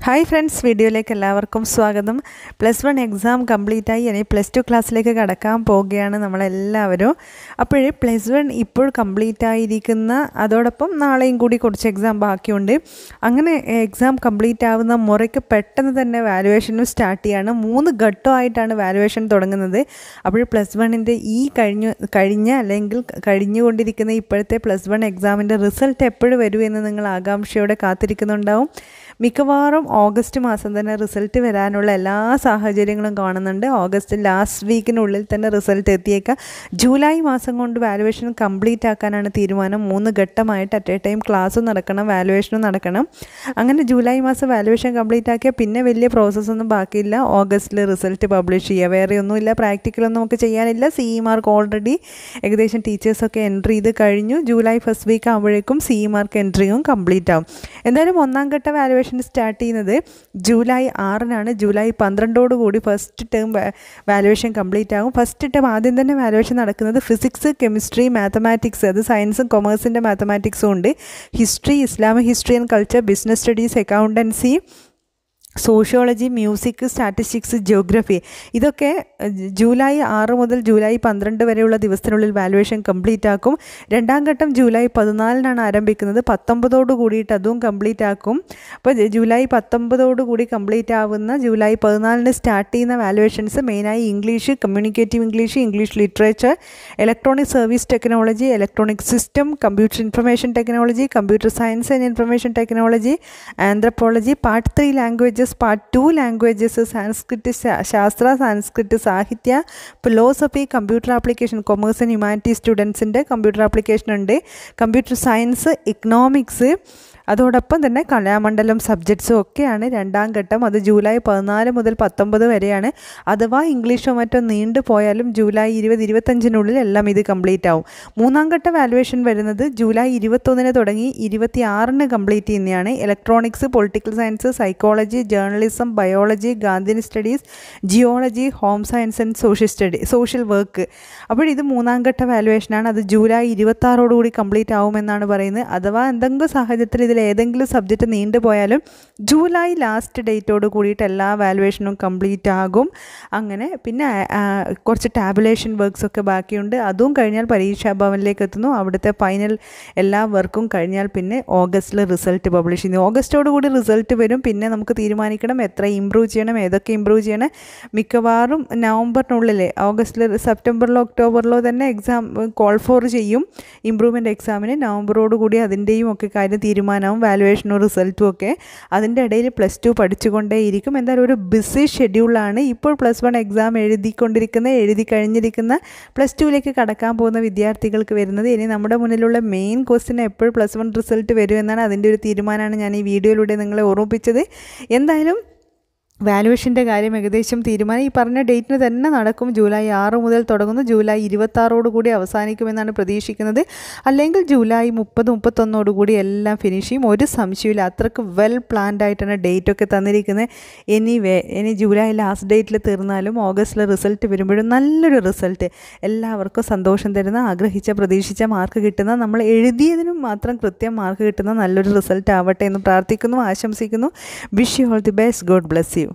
hi friends വീഡിയോയിലേക്ക് എല്ലാവർക്കും സ്വാഗതം പ്ലസ് വൺ എക്സാം കംപ്ലീറ്റ് ആയി ഇനി പ്ലസ് ടു ക്ലാസ്സിലേക്ക് കടക്കാൻ പോവുകയാണ് നമ്മളെല്ലാവരും അപ്പോഴേ പ്ലസ് വൺ ഇപ്പോൾ കംപ്ലീറ്റ് ആയിരിക്കുന്ന അതോടൊപ്പം നാളെയും കൂടി കുറച്ച് എക്സാം ബാക്കിയുണ്ട് അങ്ങനെ എക്സാം കംപ്ലീറ്റ് ആവുന്ന മുറയ്ക്ക് പെട്ടെന്ന് തന്നെ വാലുവേഷനും സ്റ്റാർട്ട് ചെയ്യാണ് മൂന്ന് ഘട്ടമായിട്ടാണ് വാലുവേഷൻ തുടങ്ങുന്നത് അപ്പോൾ പ്ലസ് വണ്ണിൻ്റെ ഈ കഴിഞ്ഞു കഴിഞ്ഞ അല്ലെങ്കിൽ കഴിഞ്ഞുകൊണ്ടിരിക്കുന്ന ഇപ്പോഴത്തെ പ്ലസ് വൺ എക്സാമിൻ്റെ റിസൾട്ട് എപ്പോഴും വരുമെന്ന് നിങ്ങൾ ആകാംക്ഷയോടെ കാത്തിരിക്കുന്നുണ്ടാവും മിക്കവാറും ഓഗസ്റ്റ് മാസം തന്നെ റിസൾട്ട് വരാനുള്ള എല്ലാ സാഹചര്യങ്ങളും കാണുന്നുണ്ട് ഓഗസ്റ്റ് ലാസ്റ്റ് വീക്കിനുള്ളിൽ തന്നെ റിസൾട്ട് എത്തിയേക്കാം ജൂലൈ മാസം കൊണ്ട് വാലുവേഷൻ കംപ്ലീറ്റ് ആക്കാനാണ് തീരുമാനം മൂന്ന് ഘട്ടമായിട്ട് അറ്റ് എ ടൈം ക്ലാസ്സും നടക്കണം വാലുവേഷനും നടക്കണം അങ്ങനെ ജൂലൈ മാസം വാലുവേഷൻ കംപ്ലീറ്റ് ആക്കിയാൽ പിന്നെ വലിയ പ്രോസസ്സൊന്നും ബാക്കിയില്ല ഓഗസ്റ്റിൽ റിസൾട്ട് പബ്ലിഷ് ചെയ്യുക വേറെ ഒന്നുമില്ല പ്രാക്ടിക്കലൊന്നും നമുക്ക് ചെയ്യാനില്ല സി ഇ മാർക്ക് ഓൾറെഡി ഏകദേശം ടീച്ചേഴ്സൊക്കെ എൻട്രി ചെയ്ത് കഴിഞ്ഞു ജൂലൈ ഫസ്റ്റ് വീക്ക് ആകുമ്പോഴേക്കും സി ഇ മാർക്ക് എൻട്രിയും കംപ്ലീറ്റ് ആവും എന്തായാലും ഒന്നാം ഘട്ട വാലുവേഷൻ സ്റ്റാർട്ട് ചെയ്യുന്നത് ജൂലൈ ആറിനാണ് ജൂലൈ പന്ത്രണ്ടോട് കൂടി ഫസ്റ്റ് ടേം വാലുവേഷൻ കംപ്ലീറ്റ് ആകും ഫസ്റ്റ് ടേം ആദ്യം തന്നെ വാലുവേഷൻ നടക്കുന്നത് ഫിസിക്സ് കെമിസ്ട്രി മാത്തമാറ്റിക്സ് അത് സയൻസും കൊമേഴ്സിൻ്റെ മാത്തമാറ്റിക്സും ഉണ്ട് history Islamic history and culture business studies accountancy sociology music statistics geography ഇതൊക്കെ ജൂലൈ ആറ് മുതൽ ജൂലൈ പന്ത്രണ്ട് വരെയുള്ള ദിവസത്തിനുള്ളിൽ വാലുവേഷൻ കംപ്ലീറ്റ് ആക്കും രണ്ടാം ഘട്ടം ജൂലൈ പതിനാലിനാണ് ആരംഭിക്കുന്നത് പത്തൊമ്പതോട് കൂടിയിട്ട് അതും കംപ്ലീറ്റ് ആക്കും അപ്പോൾ ജൂലൈ പത്തൊമ്പതോട് കൂടി കംപ്ലീറ്റ് ആവുന്ന ജൂലൈ പതിനാലിന് സ്റ്റാർട്ട് ചെയ്യുന്ന വാലുവേഷൻസ് മെയിനായി English communicative English English literature electronic service technology electronic system computer information technology computer science and information technology anthropology part three languages part two languages Sanskrit ശാസ്ത്ര Sanskrit സാഹിത്യ philosophy computer application commerce and humanity സ്റ്റുഡൻസിൻ്റെ computer application ഉണ്ട് computer science economics അതോടൊപ്പം തന്നെ കലാമണ്ഡലം സബ്ജക്ട്സും ഒക്കെയാണ് രണ്ടാം ഘട്ടം അത് ജൂലൈ പതിനാല് മുതൽ പത്തൊമ്പത് വരെയാണ് അഥവാ ഇംഗ്ലീഷോ മറ്റോ നീണ്ടു പോയാലും ജൂലൈ ഇരുപത് ഇരുപത്തഞ്ചിനുള്ളിൽ എല്ലാം ഇത് കംപ്ലീറ്റ് ആവും മൂന്നാം ഘട്ട വാലുവേഷൻ വരുന്നത് ജൂലൈ ഇരുപത്തൊന്നിന് തുടങ്ങി ഇരുപത്തി ആറിന് കംപ്ലീറ്റ് ചെയ്യുന്നതാണ് electronics political science psychology journalism biology Gandhian studies geology home science and social study social work അപ്പോൾ ഇത് മൂന്നാം ഘട്ട വാലുവേഷനാണ് അത് ജൂലൈ ഇരുപത്താറോടുകൂടി കംപ്ലീറ്റ് ആവുമെന്നാണ് പറയുന്നത് അഥവാ എന്തെങ്കിലും സാഹചര്യത്തിൽ ഇതിൽ ഏതെങ്കിലും സബ്ജക്റ്റ് നീണ്ടുപോയാലും ജൂലൈ ലാസ്റ്റ് ഡേറ്റോട് കൂടിയിട്ട് എല്ലാ വാലുവേഷനും കംപ്ലീറ്റ് ആകും അങ്ങനെ പിന്നെ കുറച്ച് ടാബുലേഷൻ വർക്ക്സ് ഒക്കെ ബാക്കിയുണ്ട് അതും കഴിഞ്ഞാൽ പരീക്ഷാ ഭവനിലേക്ക് എത്തുന്നു അവിടുത്തെ ഫൈനൽ എല്ലാ വർക്കും കഴിഞ്ഞാൽ പിന്നെ ഓഗസ്റ്റിൽ റിസൾട്ട് പബ്ലിഷ് ചെയ്യുന്നു ഓഗസ്റ്റോട് കൂടി റിസൾട്ട് വരും പിന്നെ നമുക്ക് തീരുമാനിക്കണം എത്ര ഇമ്പ്രൂവ് ചെയ്യണം ഏതൊക്കെ ഇമ്പ്രൂവ് ചെയ്യണം മിക്കവാറും നവംബറിനുള്ളിൽ ഓഗസ്റ്റിൽ സെപ്റ്റംബറിലോ ഒക്ടോബറിലോ തന്നെ എക്സാം കോൾ ഫോർ ചെയ്യും ഇമ്പ്രൂവ്മെൻറ്റ് എക്സാമിന് നവംബറോട് കൂടി അതിൻ്റെയും ഒക്കെ കാര്യം തീരുമാനം തീരുമാനവും വാലുവേഷനും റിസൾട്ടും ഒക്കെ അതിൻ്റെ ഇടയിൽ പ്ലസ് ടു പഠിച്ചുകൊണ്ടേയിരിക്കും എന്തായാലും ഒരു ബിസി ഷെഡ്യൂളാണ് ഇപ്പോൾ പ്ലസ് വൺ എക്സാം എഴുതിക്കൊണ്ടിരിക്കുന്ന എഴുതി കഴിഞ്ഞിരിക്കുന്ന പ്ലസ് ടുവിലേക്ക് കടക്കാൻ പോകുന്ന വിദ്യാർത്ഥികൾക്ക് വരുന്നത് ഇനി നമ്മുടെ മുന്നിലുള്ള മെയിൻ ക്വസ്റ്റിന് എപ്പോൾ പ്ലസ് വൺ റിസൾട്ട് വരുമെന്നാണ് അതിൻ്റെ ഒരു തീരുമാനമാണ് ഞാൻ ഈ വീഡിയോയിലൂടെ നിങ്ങളെ ഓർമ്മിപ്പിച്ചത് എന്തായാലും വാലുവേഷൻ്റെ കാര്യം ഏകദേശം തീരുമാനം ഈ പറഞ്ഞ ഡേറ്റിന് തന്നെ നടക്കും ജൂലൈ ആറ് മുതൽ തുടങ്ങുന്നു ജൂലൈ ഇരുപത്താറോട് കൂടി അവസാനിക്കുമെന്നാണ് പ്രതീക്ഷിക്കുന്നത് അല്ലെങ്കിൽ ജൂലൈ മുപ്പത് മുപ്പത്തൊന്നോട് കൂടി എല്ലാം ഫിനിഷ് ചെയ്യും ഒരു സംശയമില്ല അത്രക്ക് വെൽ പ്ലാൻഡ് ആയിട്ടാണ് ഡേറ്റ് ഒക്കെ തന്നിരിക്കുന്നത് ഇനി വേ ഇനി ജൂലൈ ലാസ്റ്റ് ഡേറ്റിൽ തീർന്നാലും ഓഗസ്റ്റിൽ റിസൾട്ട് വരുമ്പോഴും നല്ലൊരു റിസൾട്ട് എല്ലാവർക്കും സന്തോഷം തരുന്ന ആഗ്രഹിച്ച പ്രതീക്ഷിച്ച മാർക്ക് കിട്ടുന്ന നമ്മൾ എഴുതിയതിനും മാത്രം കൃത്യം മാർക്ക് കിട്ടുന്ന നല്ലൊരു റിസൾട്ട് ആവട്ടെ എന്ന് പ്രാർത്ഥിക്കുന്നു ആശംസിക്കുന്നു wish you all the best God bless U